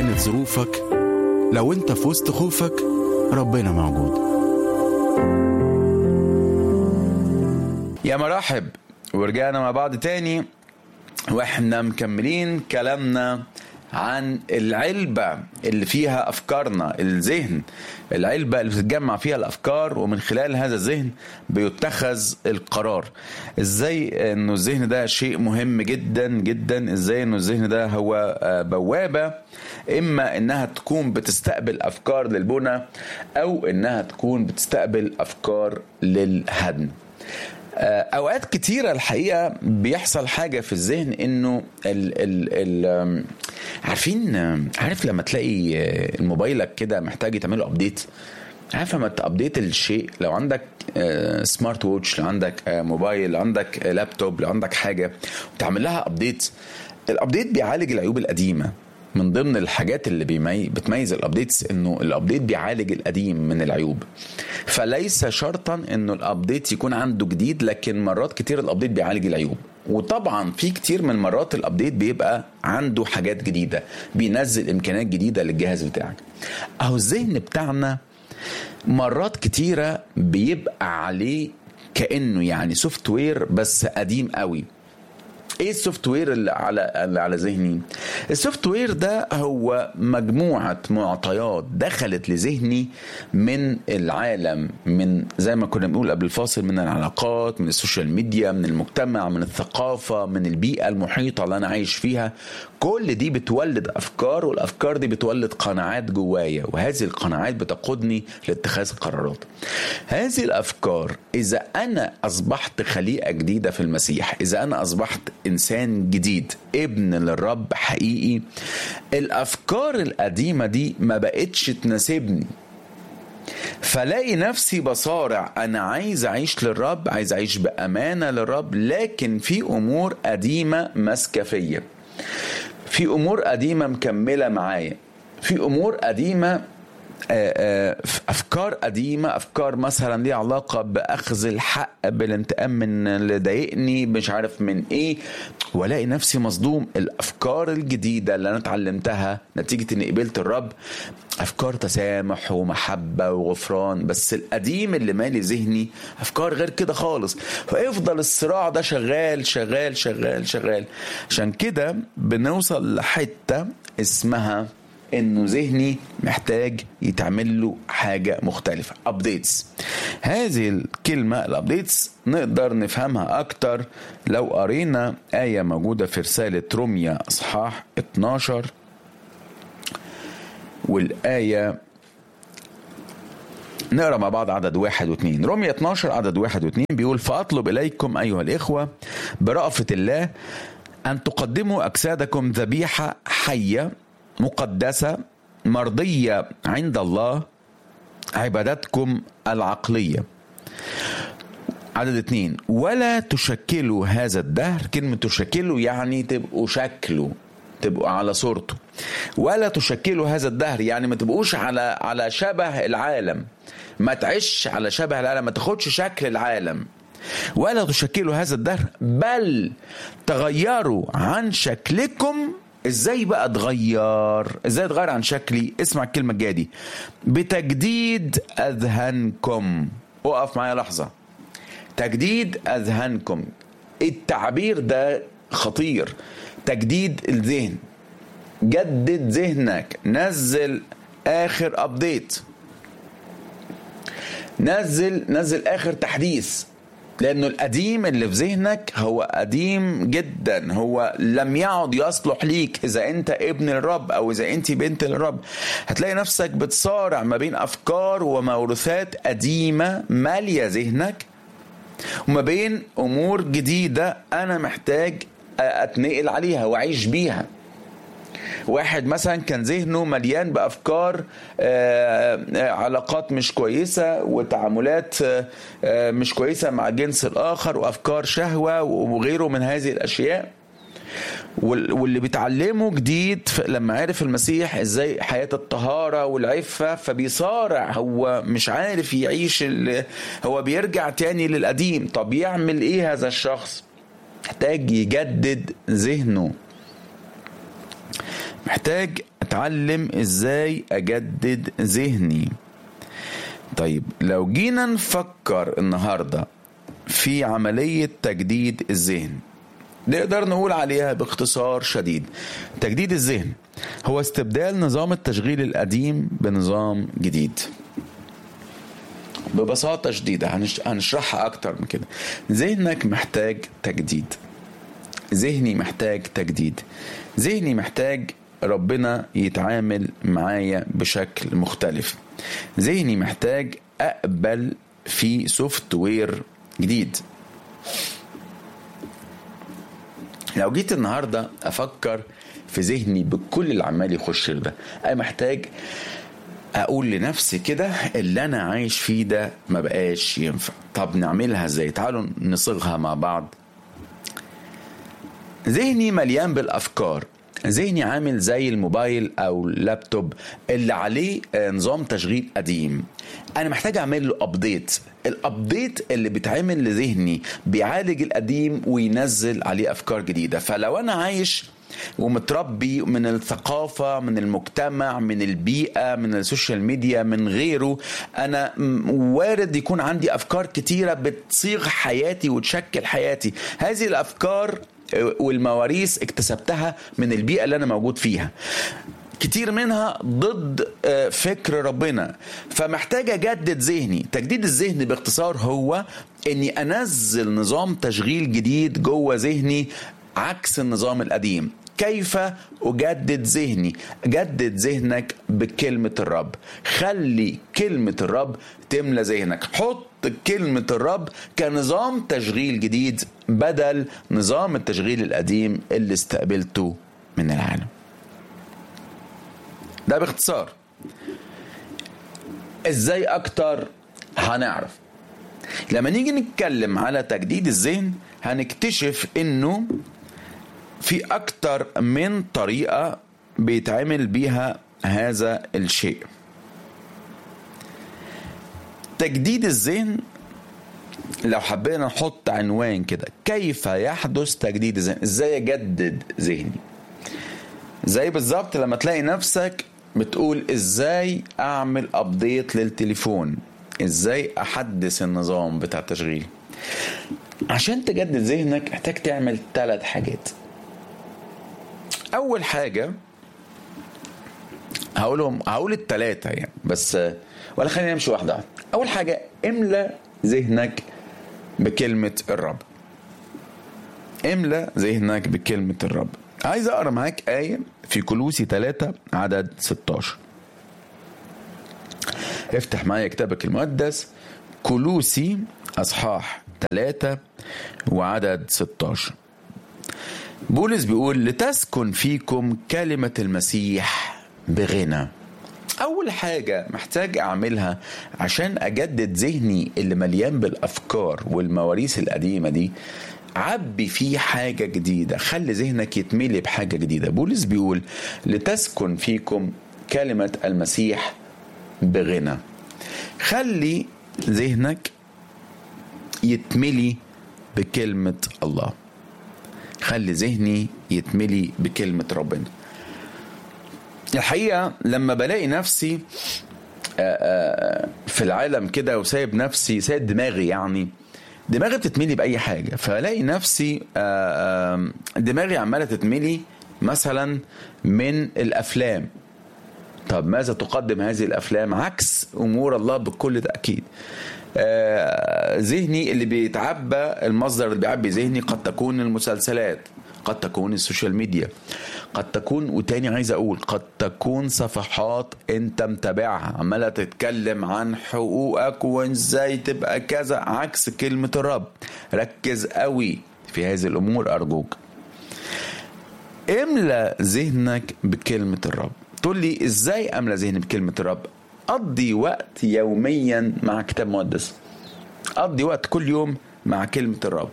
كانت ظروفك لو انت في وسط خوفك ربنا موجود يا مرحب ورجعنا مع بعض تاني واحنا مكملين كلامنا عن العلبة اللي فيها أفكارنا الذهن العلبة اللي بتتجمع فيها الأفكار ومن خلال هذا الذهن بيتخذ القرار إزاي أنه الذهن ده شيء مهم جدا جدا إزاي أنه الذهن ده هو بوابة إما أنها تكون بتستقبل أفكار للبنى أو أنها تكون بتستقبل أفكار للهدم اوقات كتيره الحقيقه بيحصل حاجه في الذهن انه ال ال ال عارفين عارف لما تلاقي موبايلك كده محتاج تعمله ابديت عارف لما تابديت الشيء لو عندك سمارت ووتش لو عندك موبايل لو عندك لابتوب لو عندك حاجه وتعمل لها ابديت الابديت بيعالج العيوب القديمه من ضمن الحاجات اللي بيمي... بتميز الابديتس انه الابديت بيعالج القديم من العيوب فليس شرطا انه الابديت يكون عنده جديد لكن مرات كتير الابديت بيعالج العيوب وطبعا في كتير من مرات الابديت بيبقى عنده حاجات جديده بينزل امكانيات جديده للجهاز بتاعك اهو الذهن بتاعنا مرات كتيره بيبقى عليه كانه يعني سوفت وير بس قديم قوي ايه السوفت وير اللي على اللي على ذهني السوفت وير ده هو مجموعه معطيات دخلت لذهني من العالم من زي ما كنا بنقول قبل الفاصل من العلاقات من السوشيال ميديا من المجتمع من الثقافه من البيئه المحيطه اللي انا عايش فيها كل دي بتولد افكار والافكار دي بتولد قناعات جوايا وهذه القناعات بتقودني لاتخاذ قرارات هذه الافكار اذا انا اصبحت خليقه جديده في المسيح اذا انا اصبحت انسان جديد ابن للرب حقيقي الافكار القديمه دي ما بقتش تناسبني فلاقي نفسي بصارع انا عايز اعيش للرب عايز اعيش بامانه للرب لكن في امور قديمه ماسكه فيا في امور قديمه مكمله معايا في امور قديمه افكار قديمه افكار مثلا ليها علاقه باخذ الحق بالانتقام من اللي ضايقني مش عارف من ايه والاقي نفسي مصدوم الافكار الجديده اللي انا اتعلمتها نتيجه اني قبلت الرب افكار تسامح ومحبه وغفران بس القديم اللي مالي ذهني افكار غير كده خالص فيفضل الصراع ده شغال شغال شغال شغال عشان كده بنوصل لحته اسمها انه ذهني محتاج يتعمل له حاجه مختلفه ابديتس هذه الكلمه الابديتس نقدر نفهمها اكتر لو قرينا ايه موجوده في رساله روميا اصحاح 12 والايه نقرا مع بعض عدد واحد واثنين رمية 12 عدد واحد واثنين بيقول فأطلب إليكم أيها الإخوة برأفة الله أن تقدموا أجسادكم ذبيحة حية مقدسة مرضية عند الله عبادتكم العقلية عدد اتنين ولا تشكلوا هذا الدهر كلمة تشكلوا يعني تبقوا شكله تبقوا على صورته ولا تشكلوا هذا الدهر يعني ما تبقوش على على شبه العالم ما تعيش على شبه العالم ما تاخدش شكل العالم ولا تشكلوا هذا الدهر بل تغيروا عن شكلكم ازاي بقى اتغير ازاي اتغير عن شكلي اسمع الكلمه الجايه دي بتجديد اذهانكم اقف معايا لحظه تجديد اذهانكم التعبير ده خطير تجديد الذهن جدد ذهنك نزل اخر ابديت نزل نزل اخر تحديث لانه القديم اللي في ذهنك هو قديم جدا هو لم يعد يصلح ليك اذا انت ابن الرب او اذا انت بنت الرب هتلاقي نفسك بتصارع ما بين افكار وموروثات قديمه ماليه ذهنك وما بين امور جديده انا محتاج اتنقل عليها واعيش بيها واحد مثلا كان ذهنه مليان بافكار علاقات مش كويسه وتعاملات مش كويسه مع الجنس الاخر وافكار شهوه وغيره من هذه الاشياء واللي بيتعلمه جديد لما عرف المسيح ازاي حياه الطهاره والعفه فبيصارع هو مش عارف يعيش هو بيرجع تاني للقديم طب يعمل ايه هذا الشخص محتاج يجدد ذهنه محتاج اتعلم ازاي اجدد ذهني طيب لو جينا نفكر النهارده في عمليه تجديد الذهن نقدر نقول عليها باختصار شديد تجديد الذهن هو استبدال نظام التشغيل القديم بنظام جديد ببساطة شديدة هنشرحها أكتر من كده ذهنك محتاج تجديد ذهني محتاج تجديد ذهني محتاج ربنا يتعامل معايا بشكل مختلف ذهني محتاج أقبل في سوفت وير جديد لو جيت النهارده افكر في ذهني بكل اللي عمال يخش ده انا محتاج اقول لنفسي كده اللي انا عايش فيه ده ما بقاش ينفع طب نعملها ازاي تعالوا نصيغها مع بعض ذهني مليان بالافكار ذهني عامل زي الموبايل او اللابتوب اللي عليه نظام تشغيل قديم انا محتاج اعمل له ابديت الابديت اللي بيتعمل لذهني بيعالج القديم وينزل عليه افكار جديده فلو انا عايش ومتربي من الثقافة من المجتمع من البيئة من السوشيال ميديا من غيره أنا وارد يكون عندي أفكار كتيرة بتصيغ حياتي وتشكل حياتي هذه الأفكار والمواريث اكتسبتها من البيئة اللي أنا موجود فيها كتير منها ضد فكر ربنا فمحتاج اجدد ذهني تجديد الذهن باختصار هو اني انزل نظام تشغيل جديد جوه ذهني عكس النظام القديم كيف اجدد ذهني جدد ذهنك بكلمه الرب خلي كلمه الرب تملى ذهنك حط كلمه الرب كنظام تشغيل جديد بدل نظام التشغيل القديم اللي استقبلته من العالم ده باختصار ازاي اكتر هنعرف لما نيجي نتكلم على تجديد الذهن هنكتشف انه في اكتر من طريقه بيتعمل بيها هذا الشيء تجديد الذهن لو حبينا نحط عنوان كده كيف يحدث تجديد الذهن ازاي اجدد ذهني زي بالظبط لما تلاقي نفسك بتقول ازاي اعمل ابديت للتليفون ازاي احدث النظام بتاع التشغيل عشان تجدد ذهنك محتاج تعمل ثلاث حاجات اول حاجه هقولهم هقول الثلاثه يعني بس ولا خلينا نمشي واحده واحده اول حاجه املى ذهنك بكلمه الرب املى ذهنك بكلمه الرب عايز اقرا معاك ايه في كلوسي 3 عدد 16 افتح معايا كتابك المقدس كلوسي اصحاح 3 وعدد 16 بولس بيقول لتسكن فيكم كلمة المسيح بغنى أول حاجة محتاج أعملها عشان أجدد ذهني اللي مليان بالأفكار والمواريث القديمة دي عبي فيه حاجة جديدة خلي ذهنك يتملي بحاجة جديدة بولس بيقول لتسكن فيكم كلمة المسيح بغنى خلي ذهنك يتملي بكلمة الله خلي ذهني يتملي بكلمة ربنا الحقيقة لما بلاقي نفسي في العالم كده وسايب نفسي سايب دماغي يعني دماغي بتتملي بأي حاجة فلاقي نفسي دماغي عمالة تتملي مثلا من الأفلام طب ماذا تقدم هذه الأفلام عكس أمور الله بكل تأكيد ذهني اللي بيتعبى المصدر اللي بيعبي ذهني قد تكون المسلسلات قد تكون السوشيال ميديا قد تكون وتاني عايز اقول قد تكون صفحات انت متابعها عماله تتكلم عن حقوقك وازاي تبقى كذا عكس كلمه الرب ركز قوي في هذه الامور ارجوك املى ذهنك بكلمه الرب تقول لي ازاي املى ذهني بكلمه الرب قضي وقت يوميا مع كتاب مقدس قضي وقت كل يوم مع كلمه الرب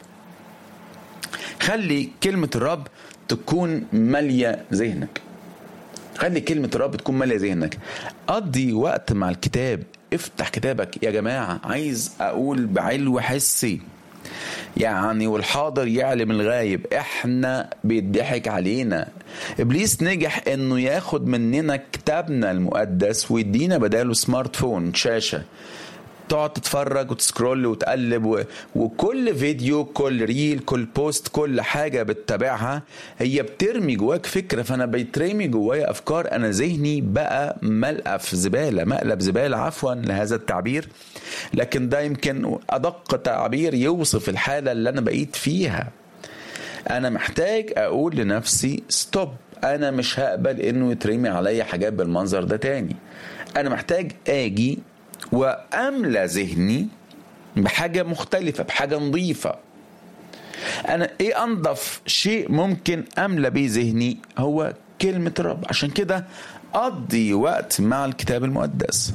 خلي كلمة الرب تكون مالية ذهنك خلي كلمة الرب تكون مالية ذهنك قضي وقت مع الكتاب افتح كتابك يا جماعة عايز أقول بعلو حسي يعني والحاضر يعلم الغايب احنا بيضحك علينا ابليس نجح انه ياخد مننا كتابنا المقدس ويدينا بداله سمارت فون شاشه تقعد تتفرج وتسكرول وتقلب و... وكل فيديو كل ريل كل بوست كل حاجة بتتابعها هي بترمي جواك فكرة فأنا بيترمي جوايا أفكار أنا ذهني بقى ملقف زبالة مقلب زبالة عفوا لهذا التعبير لكن ده يمكن أدق تعبير يوصف الحالة اللي أنا بقيت فيها أنا محتاج أقول لنفسي ستوب أنا مش هقبل إنه يترمي عليا حاجات بالمنظر ده تاني أنا محتاج أجي واملى ذهني بحاجه مختلفه بحاجه نظيفه انا ايه انظف شيء ممكن املى بيه ذهني هو كلمه الرب عشان كده اقضي وقت مع الكتاب المقدس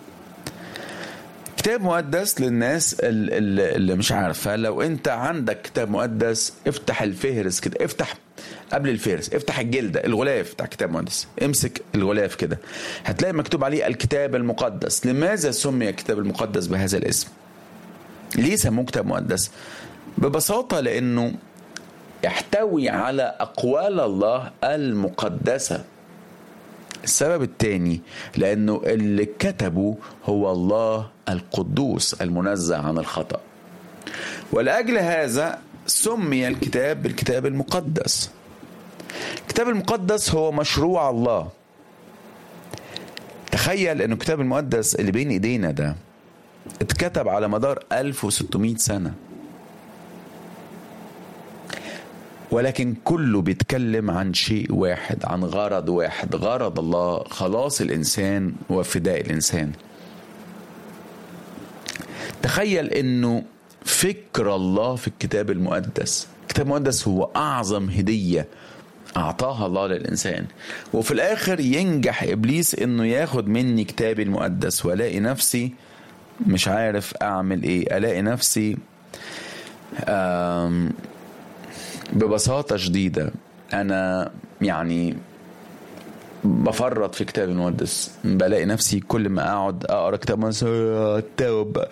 كتاب مقدس للناس اللي مش عارفه لو انت عندك كتاب مقدس افتح الفهرس كده افتح قبل الفهرس افتح الجلده الغلاف بتاع كتاب مقدس امسك الغلاف كده هتلاقي مكتوب عليه الكتاب المقدس لماذا سمي الكتاب المقدس بهذا الاسم ليه سموه كتاب مقدس ببساطه لانه يحتوي على اقوال الله المقدسه السبب الثاني لانه اللي كتبه هو الله القدوس المنزه عن الخطا ولاجل هذا سمي الكتاب بالكتاب المقدس الكتاب المقدس هو مشروع الله تخيل انه الكتاب المقدس اللي بين ايدينا ده اتكتب على مدار 1600 سنه ولكن كله بيتكلم عن شيء واحد عن غرض واحد غرض الله خلاص الانسان وفداء الانسان تخيل انه فكر الله في الكتاب المقدس الكتاب المقدس هو اعظم هديه اعطاها الله للانسان وفي الاخر ينجح ابليس انه ياخد مني كتابي المقدس والاقي نفسي مش عارف اعمل ايه الاقي نفسي ببساطة شديدة أنا يعني بفرط في كتاب المقدس بلاقي نفسي كل ما أقعد أقرأ كتاب مقدس التوب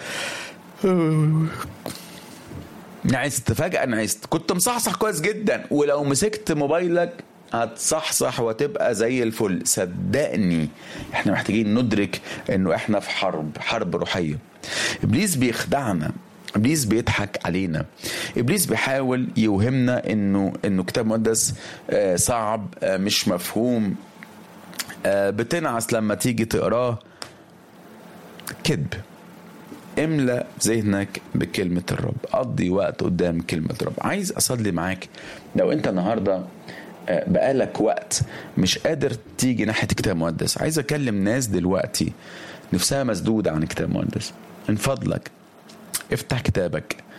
نعست فجأة نعست كنت مصحصح كويس جدا ولو مسكت موبايلك هتصحصح وتبقى زي الفل صدقني احنا محتاجين ندرك انه احنا في حرب حرب روحية ابليس بيخدعنا ابليس بيضحك علينا ابليس بيحاول يوهمنا انه انه كتاب مقدس صعب مش مفهوم بتنعس لما تيجي تقراه كذب املى ذهنك بكلمة الرب قضي وقت قدام كلمة الرب عايز أصلي معاك لو أنت النهاردة بقالك وقت مش قادر تيجي ناحية كتاب مقدس عايز أكلم ناس دلوقتي نفسها مسدودة عن كتاب مقدس من فضلك افتح كتابك